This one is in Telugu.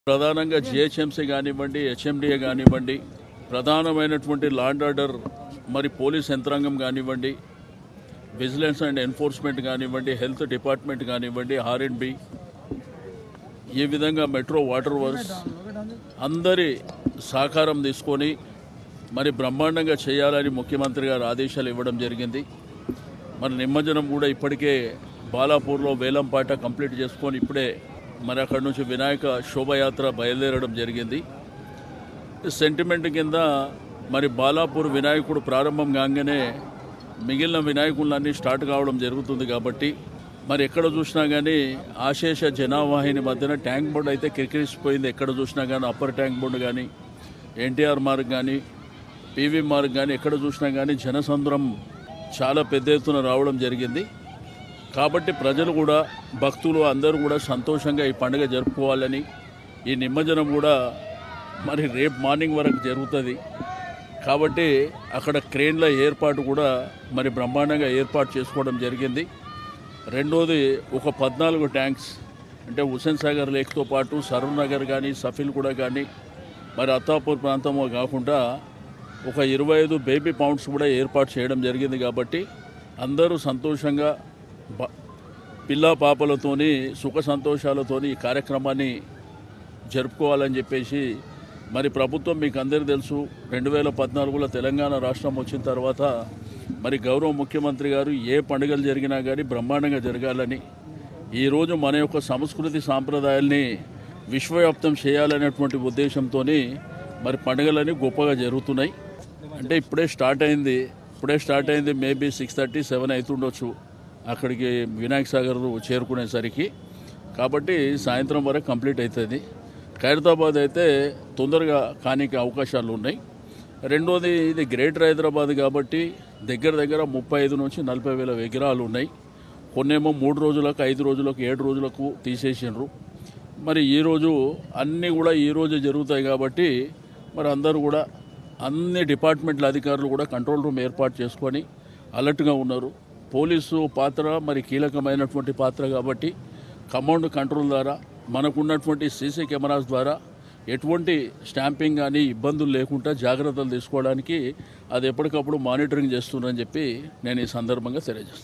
ప్రధానంగా జిహెచ్ఎంసీ కానివ్వండి హెచ్ఎండిఏ కానివ్వండి ప్రధానమైనటువంటి లా అండ్ ఆర్డర్ మరి పోలీస్ యంత్రాంగం కానివ్వండి విజిలెన్స్ అండ్ ఎన్ఫోర్స్మెంట్ కానివ్వండి హెల్త్ డిపార్ట్మెంట్ కానివ్వండి ఆర్ అండ్ బి ఈ విధంగా మెట్రో వాటర్ వర్క్స్ అందరి సహకారం తీసుకొని మరి బ్రహ్మాండంగా చేయాలని ముఖ్యమంత్రి గారు ఆదేశాలు ఇవ్వడం జరిగింది మరి నిమజ్జనం కూడా ఇప్పటికే బాలాపూర్లో వేలంపాట కంప్లీట్ చేసుకొని ఇప్పుడే మరి అక్కడి నుంచి వినాయక శోభయాత్ర బయలుదేరడం జరిగింది సెంటిమెంట్ కింద మరి బాలాపూర్ వినాయకుడు ప్రారంభం కాగానే మిగిలిన వినాయకులన్నీ స్టార్ట్ కావడం జరుగుతుంది కాబట్టి మరి ఎక్కడ చూసినా కానీ ఆశేష జనావాహిని మధ్యన ట్యాంక్ బోర్డు అయితే కిరికిరిసిపోయింది ఎక్కడ చూసినా కానీ అప్పర్ ట్యాంక్ బోర్డు కానీ ఎన్టీఆర్ మార్గ్ కానీ పీవీ మార్గ్ కానీ ఎక్కడ చూసినా కానీ జనసంద్రం చాలా పెద్ద ఎత్తున రావడం జరిగింది కాబట్టి ప్రజలు కూడా భక్తులు అందరూ కూడా సంతోషంగా ఈ పండుగ జరుపుకోవాలని ఈ నిమజ్జనం కూడా మరి రేపు మార్నింగ్ వరకు జరుగుతుంది కాబట్టి అక్కడ క్రేన్ల ఏర్పాటు కూడా మరి బ్రహ్మాండంగా ఏర్పాటు చేసుకోవడం జరిగింది రెండోది ఒక పద్నాలుగు ట్యాంక్స్ అంటే హుసేన్ సాగర్ లేక్తో పాటు సరూర్ నగర్ కానీ సఫిల్ కూడా కానీ మరి అత్తాపూర్ ప్రాంతము కాకుండా ఒక ఇరవై ఐదు బేబీ పౌండ్స్ కూడా ఏర్పాటు చేయడం జరిగింది కాబట్టి అందరూ సంతోషంగా బ- పిల్లా పాపలతోని సుఖ సంతోషాలతోని ఈ కార్యక్రమాన్ని జరుపుకోవాలని చెప్పేసి మరి ప్రభుత్వం మీకు అందరికీ తెలుసు రెండు వేల పద్నాలుగులో తెలంగాణ రాష్ట్రం వచ్చిన తర్వాత మరి గౌరవ ముఖ్యమంత్రి గారు ఏ పండుగలు జరిగినా కానీ బ్రహ్మాండంగా జరగాలని ఈరోజు మన యొక్క సంస్కృతి సాంప్రదాయాల్ని విశ్వవ్యాప్తం చేయాలనేటువంటి ఉద్దేశంతో మరి పండుగలన్నీ గొప్పగా జరుగుతున్నాయి అంటే ఇప్పుడే స్టార్ట్ అయింది ఇప్పుడే స్టార్ట్ అయింది మేబీ సిక్స్ థర్టీ సెవెన్ అవుతుండొచ్చు అక్కడికి వినాయక సాగర్ చేరుకునేసరికి కాబట్టి సాయంత్రం వరకు కంప్లీట్ అవుతుంది ఖైరతాబాద్ అయితే తొందరగా కానికి అవకాశాలు ఉన్నాయి రెండోది ఇది గ్రేటర్ హైదరాబాద్ కాబట్టి దగ్గర దగ్గర ముప్పై ఐదు నుంచి నలభై వేల విగ్రహాలు ఉన్నాయి కొన్నేమో మూడు రోజులకు ఐదు రోజులకు ఏడు రోజులకు తీసేసిండ్రు మరి ఈరోజు అన్నీ కూడా ఈరోజు జరుగుతాయి కాబట్టి మరి అందరూ కూడా అన్ని డిపార్ట్మెంట్ల అధికారులు కూడా కంట్రోల్ రూమ్ ఏర్పాటు చేసుకొని అలర్ట్గా ఉన్నారు పోలీసు పాత్ర మరి కీలకమైనటువంటి పాత్ర కాబట్టి కమాండ్ కంట్రోల్ ద్వారా మనకున్నటువంటి సీసీ కెమెరాస్ ద్వారా ఎటువంటి స్టాంపింగ్ కానీ ఇబ్బందులు లేకుండా జాగ్రత్తలు తీసుకోవడానికి అది ఎప్పటికప్పుడు మానిటరింగ్ చేస్తున్నారని చెప్పి నేను ఈ సందర్భంగా తెలియజేస్తాను